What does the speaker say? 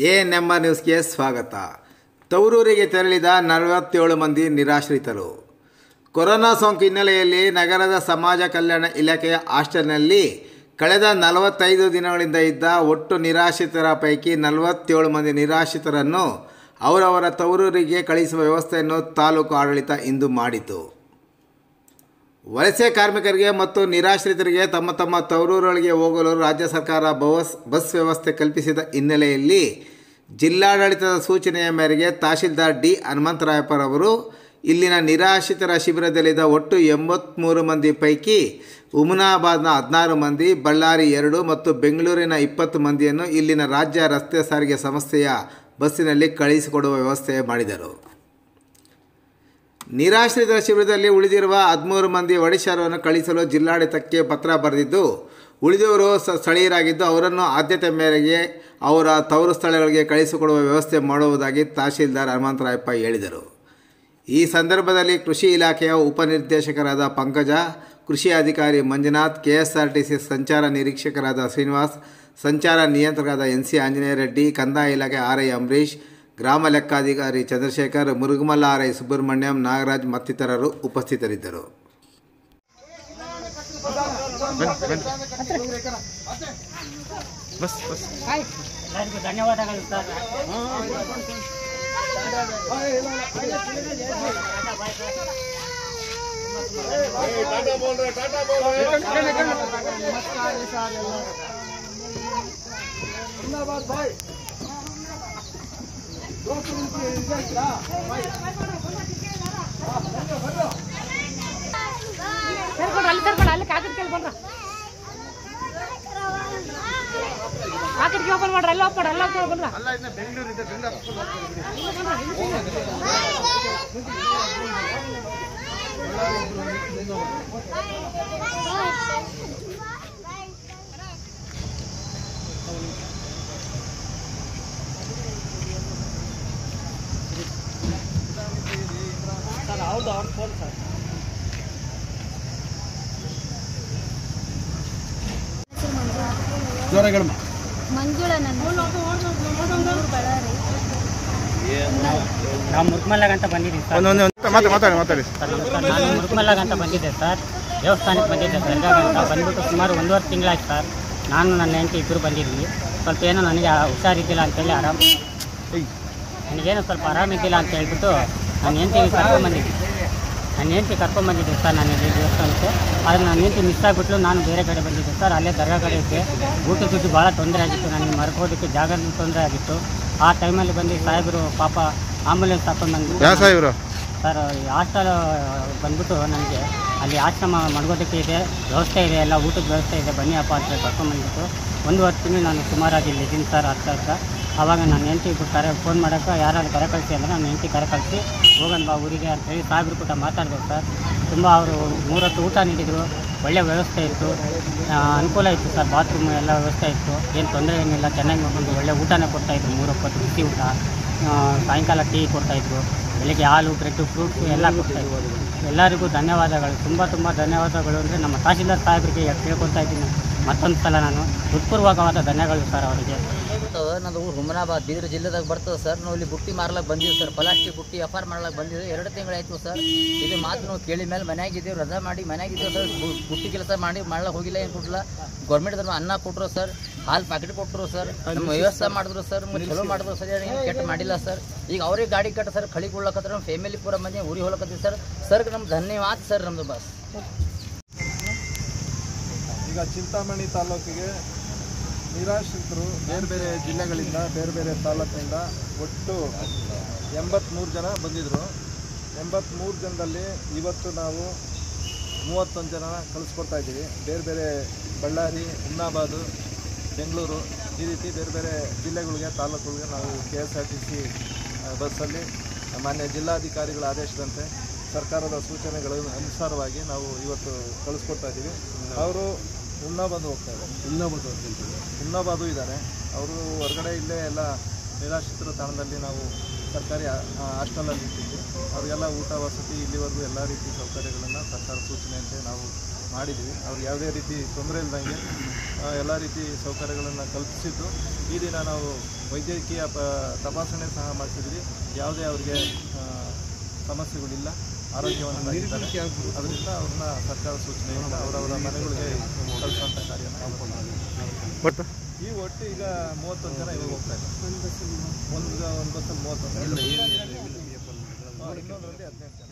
A ನಮ್ಮ ನ್ಯೂಸ್ಗೆ ಸ್ವಾಗತ ತವರೂರಿಗೆ ತೆರಳಿದ ನಲವತ್ತೇಳು ಮಂದಿ ನಿರಾಶ್ರಿತರು ಕೊರೋನಾ ಸೋಂಕು ಹಿನ್ನೆಲೆಯಲ್ಲಿ ನಗರದ ಸಮಾಜ ಕಲ್ಯಾಣ ಇಲಾಖೆಯ ಹಾಸ್ಟೆಲ್ನಲ್ಲಿ ಕಳೆದ ನಲವತ್ತೈದು ದಿನಗಳಿಂದ ಇದ್ದ ಒಟ್ಟು ನಿರಾಶ್ರಿತರ ಪೈಕಿ ನಲವತ್ತೇಳು ಮಂದಿ ನಿರಾಶ್ರಿತರನ್ನು ಅವರವರ ತವರೂರಿಗೆ ಕಳಿಸುವ ವ್ಯವಸ್ಥೆಯನ್ನು ತಾಲೂಕು ಆಡಳಿತ ಇಂದು ಮಾಡಿತು ವಲಸೆ ಕಾರ್ಮಿಕರಿಗೆ ಮತ್ತು ನಿರಾಶ್ರಿತರಿಗೆ ತಮ್ಮ ತಮ್ಮ ತವರೂರುಗಳಿಗೆ ಹೋಗಲು ರಾಜ್ಯ ಸರ್ಕಾರ ಬಸ್ ಬಸ್ ವ್ಯವಸ್ಥೆ ಕಲ್ಪಿಸಿದ ಹಿನ್ನೆಲೆಯಲ್ಲಿ ಜಿಲ್ಲಾಡಳಿತದ ಸೂಚನೆಯ ಮೇರೆಗೆ ತಹಶೀಲ್ದಾರ್ ಡಿ ಹನುಮಂತರಾಯಪ್ಪರವರು ಇಲ್ಲಿನ ನಿರಾಶ್ರಿತರ ಶಿಬಿರದಲ್ಲಿದ್ದ ಒಟ್ಟು ಎಂಬತ್ತ್ಮೂರು ಮಂದಿ ಪೈಕಿ ಹುಮನಾಬಾದ್ನ ಹದಿನಾರು ಮಂದಿ ಬಳ್ಳಾರಿ ಎರಡು ಮತ್ತು ಬೆಂಗಳೂರಿನ ಇಪ್ಪತ್ತು ಮಂದಿಯನ್ನು ಇಲ್ಲಿನ ರಾಜ್ಯ ರಸ್ತೆ ಸಾರಿಗೆ ಸಂಸ್ಥೆಯ ಬಸ್ಸಿನಲ್ಲಿ ಕಳುಹಿಸಿಕೊಡುವ ವ್ಯವಸ್ಥೆ ಮಾಡಿದರು ನಿರಾಶ್ರಿತರ ಶಿಬಿರದಲ್ಲಿ ಉಳಿದಿರುವ ಹದಿಮೂರು ಮಂದಿ ಒಡಿಶಾರವನ್ನು ಕಳಿಸಲು ಜಿಲ್ಲಾಡಳಿತಕ್ಕೆ ಪತ್ರ ಬರೆದಿದ್ದು ಉಳಿದವರು ಸ ಸ್ಥಳೀಯರಾಗಿದ್ದು ಅವರನ್ನು ಆದ್ಯತೆ ಮೇರೆಗೆ ಅವರ ತವರು ಸ್ಥಳಗಳಿಗೆ ಕಳಿಸಿಕೊಡುವ ವ್ಯವಸ್ಥೆ ಮಾಡುವುದಾಗಿ ತಹಶೀಲ್ದಾರ್ ಹನುಮಂತರಾಯಪ್ಪ ಹೇಳಿದರು ಈ ಸಂದರ್ಭದಲ್ಲಿ ಕೃಷಿ ಇಲಾಖೆಯ ಉಪನಿರ್ದೇಶಕರಾದ ಪಂಕಜ ಕೃಷಿ ಅಧಿಕಾರಿ ಮಂಜುನಾಥ್ ಕೆಎಸ್ಆರ್ಟಿಸಿ ಸಂಚಾರ ನಿರೀಕ್ಷಕರಾದ ಶ್ರೀನಿವಾಸ್ ಸಂಚಾರ ನಿಯಂತ್ರಕರಾದ ಎನ್ ಸಿ ಆಂಜನೇಯ ರೆಡ್ಡಿ ಕಂದಾಯ ಇಲಾಖೆ ಆರ್ ಐ ಅಂಬರೀಶ್ ಗ್ರಾಮ ಲೆಕ್ಕಾಧಿಕಾರಿ ಚಂದ್ರಶೇಖರ್ ಮುರುಗಮಲ್ಲ ಆರ್ ಐ ಸುಬ್ರಹ್ಮಣ್ಯಂ ನಾಗರಾಜ್ ಮತ್ತಿತರರು ಉಪಸ್ಥಿತರಿದ್ದರು ಬಸ್ ಬಸ್ ಎಲ್ಲರಿಗೂ ಧನ್ಯವಾದಗಳು ಸರ್ ಸೇರ್ಕೊಂಡ್ರ ಅಲ್ಲಿ ಸೇರ್ಕೊಂಡ್ರ ಅಲ್ಲಿ ಕಾಕಡ್ ಕೇಳಿ ಬಂದ್ರ ಕಾಕಡ್ಗೆ ಓಪನ್ ಮಾಡ್ರ ಎಲ್ಲ ಓಪನ್ ಎಲ್ಲ ಓಪನ್ ಬಂದ್ರ ಸರ್ ಹೌದು ಅವ್ರ ಫೋನ್ ಸರ್ ಮಂಜುಳ ನನ್ನ ಊರು ಬಳ್ಳಾರಿ ನಾವು ಮುರುಕಮಲ್ಲಾಗ ಅಂತ ಬಂದಿದ್ದೀವಿ ಸರ್ ಒಂದೊಂದು ಮಾತಾಡಿ ಮಾತಾಡಿ ಮಾತಾಡಿ ಸರ್ ನಮಸ್ಕಾರ ನಾನು ಮುರುಕಮಲ್ಲಾಗ ಅಂತ ಬಂದಿದ್ದೆ ಸರ್ ದೇವಸ್ಥಾನಕ್ಕೆ ಬಂದಿದ್ದೆ ದರ್ಗಾಗ ಅಂತ ಬಂದ್ಬಿಟ್ಟು ಸುಮಾರು ಒಂದೂವರೆ ತಿಂಗಳಾಯ್ತು ಸರ್ ನಾನು ನನ್ನ ಹೆಂಡತಿ ಇಬ್ಬರು ಬಂದಿದ್ವಿ ಸ್ವಲ್ಪ ಏನೋ ನನಗೆ ಹುಷಾರಿದ್ದಿಲ್ಲ ಅಂತೇಳಿ ಆರಾಮ್ ನನಗೇನೋ ಸ್ವಲ್ಪ ಆರಾಮಿದ್ದಿಲ್ಲ ಅಂತ ಹೇಳ್ಬಿಟ್ಟು ನನ್ನ ಹೆಂಡತಿ ಕರ್ಕೊಂಬಂದಿದ್ದೆ ನನ್ನ ಹೆಂಡತಿ ಕರ್ಕೊಂಬಂದಿದ್ದೆ ಸರ್ ನಾನು ಇಲ್ಲಿ ದೇವಸ್ಥಾನಕ್ಕೆ ಆದರೆ ನನ್ನ ಹೆಂಡತಿ ಮಿಸ್ ಆಗಿಬಿಟ್ಲು ನಾನು ಬೇರೆ ಕಡೆ ಬಂದಿದ್ದೆ ಸರ್ ಅಲ್ಲೇ ದರ್ಗಾ ಕಡೆ ಇದ್ದೆ ಊಟ ದುಡ್ಡು ಭಾಳ ತೊಂದರೆ ಆಗಿತ್ತು ನನಗೆ ಮರ್ಕೋದಕ್ಕೆ ಜಾಗದ ತೊಂದರೆ ಆಗಿತ್ತು ಆ ಟೈಮಲ್ಲಿ ಬಂದು ಸಾಹೇಬರು ಪಾಪ ಆಂಬುಲೆನ್ಸ್ ಹಾಕೊಂಡು ಬಂದು ಯಾವ ಸಾಹೇಬ್ರು ಸರ್ ಈ ಹಾಸ್ಟೆಲ್ ಬಂದ್ಬಿಟ್ಟು ನನಗೆ ಅಲ್ಲಿ ಆಶ್ರಮ ಮಡಗೋದಕ್ಕೆ ಇದೆ ವ್ಯವಸ್ಥೆ ಇದೆ ಎಲ್ಲ ಊಟದ ವ್ಯವಸ್ಥೆ ಇದೆ ಬನ್ನಿ ಅಪ್ಪ ಅಂತ ಕರ್ಕೊಂಬಂದ್ಬಿಟ್ಟು ಒಂದೂವರೆ ತಿಂಗಳು ನಾನು ಸುಮಾರಾಗಿ ಇಲ್ಲಿ ಇದ್ದೀನಿ ಸರ್ ಹತ್ತು ಹತ್ರ ಆವಾಗ ನನ್ನ ಹೆಂಡತಿ ಕರೆ ಫೋನ್ ಮಾಡೋಕ್ಕೆ ಯಾರಾದ್ರು ಕರೆ ಕಳಿಸಿ ಅಂದರೆ ನನ್ನ ಹೆಂಡತಿ ಕರೆ ಕಳಿಸಿ ಹೋಗೋಣ ಬಾ ಊರಿಗೆ ಅಂತೇಳಿ ಸಾಹೇಬ್ರು ಕೂಡ ಮಾತಾಡಿದೆ ಸರ್ ತುಂಬ ಅವರು ಮೂರೊತ್ತು ಊಟ ನೀಡಿದರು ಒಳ್ಳೆಯ ವ್ಯವಸ್ಥೆ ಇತ್ತು ಆ, ಅನುಕೂಲ ಇತ್ತು ಸರ್ ಬಾತ್ರೂಮ್ ಎಲ್ಲ ವ್ಯವಸ್ಥೆ ಇತ್ತು ಏನು ತೊಂದರೆ ಏನಿಲ್ಲ ಚೆನ್ನಾಗಿ ನೋಡ್ಕೊಂಡು ಒಳ್ಳೆ ಊಟನೇ ಕೊಡ್ತಾಯಿದ್ರು ಮೂರೊಪ್ಪತ್ತು ಬಿಸಿ ಊಟ ಆ, ಸಾಯಂಕಾಲ ಟೀ ಕೊಡ್ತಾಯಿದ್ರು ಬೆಳಿಗ್ಗೆ ಹಾಲು ಬ್ರೆಡ್ಡು ಫ್ರೂಟ್ಸು ಎಲ್ಲ ಕೊಡ್ತಾಯಿದ್ರು ಎಲ್ಲರಿಗೂ ಧನ್ಯವಾದಗಳು ತುಂಬ ತುಂಬ ಧನ್ಯವಾದಗಳು ಅಂದರೆ ನಮ್ಮ ತಹಶೀಲ್ದಾರ್ ಸಾಹೇಬರಿಗೆ ಕೇಳ್ಕೊತಾ ಇದ್ದೀನಿ ಮತ್ತೊಂದು ಸಲ ನಾನು ಹೃತ್ಪೂರ್ವಕವಾದ ಧನ್ಯಗಳು ಸರ್ ಅವರಿಗೆ ಬರ್ತದೆ ನಂದು ಊರು ಹುಮನಾಬಾದ್ ಬೀದರ್ ಜಿಲ್ಲೆದಾಗ ಬರ್ತದೆ ಸರ್ ನಾವು ಇಲ್ಲಿ ಬುಟ್ಟಿ ಮಾರ್ಲಕ್ಕೆ ಬಂದೀವಿ ಸರ್ ಪ್ಲಾಸ್ಟಿಕ್ ಬುಟ್ಟಿ ಎಫ್ ಮಾಡ್ಲಕ್ಕೆ ಬಂದಿದ್ದೀವಿ ಎರಡು ತಿಂಗಳಾಯ್ತು ಸರ್ ಇದು ಮಾತು ನಾವು ಕೇಳಿ ಮೇಲೆ ಮನ್ಯಾಗಿದ್ದೀವಿ ರಜಾ ಮಾಡಿ ಮನ್ಯಾಗಿದ್ದೀವಿ ಸರ್ ಬು- ಬುಟ್ಟಿ ಕೆಲಸ ಮಾಡಿ ಮಾಡ್ಲಕ್ಕೆ ಹೋಗಿಲ್ಲ ಏನು ಕೊಟ್ಟಿಲ್ಲ ಗೌರ್ಮೆಂಟ್ ಅನ್ನ ಕೊಟ್ಟರು ಸರ್ ಹಾಲು ಪ್ಯಾಕೆಟ್ ಕೊಟ್ಟರು ಸರ್ ನಮ್ಮ ವ್ಯವಸ್ಥೆ ಮಾಡಿದ್ರು ಸರ್ ನಮ್ಗೆ ಚಲೋ ಮಾಡಿದ್ರು ಸರ್ ಏನು ಕೆಟ್ಟ ಮಾಡಿಲ್ಲ ಸರ್ ಈಗ ಅವ್ರಿಗೆ ಗಾಡಿ ಕಟ್ಟ ಸರ್ ಖಳಿ ಕೊಡ್ಲಕತ್ರ ನಮ್ಮ ಫ್ಯಾಮಿಲಿ ಪೂರ ಮಂದಿ ಊರಿಗೆ ಹೋಗ್ಲಕತ್ತೀವಿ ಸರ್ ಸರ್ಗೆ ನಮ್ಗೆ ಧನ್ಯವಾದ ಸರ್ ನಮ್ಮದು ಬಸ್ ಈಗ ಚಿಂತಾಮಣಿ ತಾಲೂಕಿಗೆ ನಿರಾಶ್ರಿತರು ಬೇರೆ ಬೇರೆ ಜಿಲ್ಲೆಗಳಿಂದ ಬೇರೆ ಬೇರೆ ತಾಲೂಕಿನಿಂದ ಒಟ್ಟು ಎಂಬತ್ತ್ಮೂರು ಜನ ಬಂದಿದ್ದರು ಎಂಬತ್ತ್ಮೂರು ಜನದಲ್ಲಿ ಇವತ್ತು ನಾವು ಮೂವತ್ತೊಂದು ಜನ ಕಳಿಸ್ಕೊಡ್ತಾ ಇದ್ದೀವಿ ಬೇರೆ ಬೇರೆ ಬಳ್ಳಾರಿ ಹುಮ್ನಾಬಾದು ಬೆಂಗಳೂರು ಈ ರೀತಿ ಬೇರೆ ಬೇರೆ ಜಿಲ್ಲೆಗಳಿಗೆ ತಾಲೂಕುಗಳಿಗೆ ನಾವು K S R T C ಬಸ್ಸಲ್ಲಿ ಮಾನ್ಯ ಜಿಲ್ಲಾಧಿಕಾರಿಗಳ ಆದೇಶದಂತೆ ಸರ್ಕಾರದ ಸೂಚನೆಗಳ ಅನುಸಾರವಾಗಿ ನಾವು ಇವತ್ತು ಕಳಿಸ್ಕೊಡ್ತಾ ಇದ್ದೀವಿ ಅವರು ಹುಮ್ನಾಬಾದ್ ಹೋಗ್ತಾ ಇದ್ದಾರೆ ಹುಮ್ನಾಬಾದ್ ಹುಮ್ನಾಬಾದು ಇದ್ದಾರೆ ಅವರು ಹೊರಗಡೆ ಇಲ್ಲೇ ಎಲ್ಲ ನಿರಾಶ್ರಿತರ ತಾಣದಲ್ಲಿ ನಾವು ಸರ್ಕಾರಿ ಆ- ಆ ಹಾಸ್ಟೆಲಲ್ಲಿ ಇಟ್ಟಿದ್ವಿ ಅವರಿಗೆಲ್ಲ ಊಟ ವಸತಿ ಇಲ್ಲಿವರೆಗೂ ಎಲ್ಲ ರೀತಿ ಸೌಕರ್ಯಗಳನ್ನು ಸರ್ಕಾರ ಸೂಚನೆಯಂತೆ ನಾವು ಮಾಡಿದ್ವಿ ಅವ್ರಿಗೆ ಯಾವುದೇ ರೀತಿ ತೊಂದರೆ ಇಲ್ದಂಗೆ ಆ, ಎಲ್ಲ ರೀತಿ ಸೌಕರ್ಯಗಳನ್ನು ಕಲ್ಪಿಸಿದ್ದು ಈ ದಿನ ನಾವು ವೈದ್ಯಕೀಯ ಪ ತಪಾಸಣೆ ಸಹ ಮಾಡಿಸಿದ್ವಿ ಯಾವುದೇ ಅವ್ರಿಗೆ ಆ, ಸಮಸ್ಯೆಗಳಿಲ್ಲ ಆರೋಗ್ಯವಂತರಾಗಿದ್ದಾರೆ ಅದರಿಂದ ಅವ್ರನ್ನ ಸರ್ಕಾರ ಸೂಚನೆಯಿಂದ ಅವರವರ ಮನೆಗಳಿಗೆ ಕಳಿಸುವಂಥ ಕಾರ್ಯನ ಬಟ್ ಈ ಒಟ್ಟು ಈಗ ಮೂವತ್ತೊಂದು ಜನ ಇವಾಗ ಹೋಗ್ತಾ ಇದ್ದಾರೆ ಒಂದು ಒಂದು ಬಸ್ಸಲ್ಲಿ ಮೂವತ್ತೊಂದು ಜನ ಇನ್ನೊಂದರಲ್ಲಿ ಹದಿನೆಂಟು ಜನ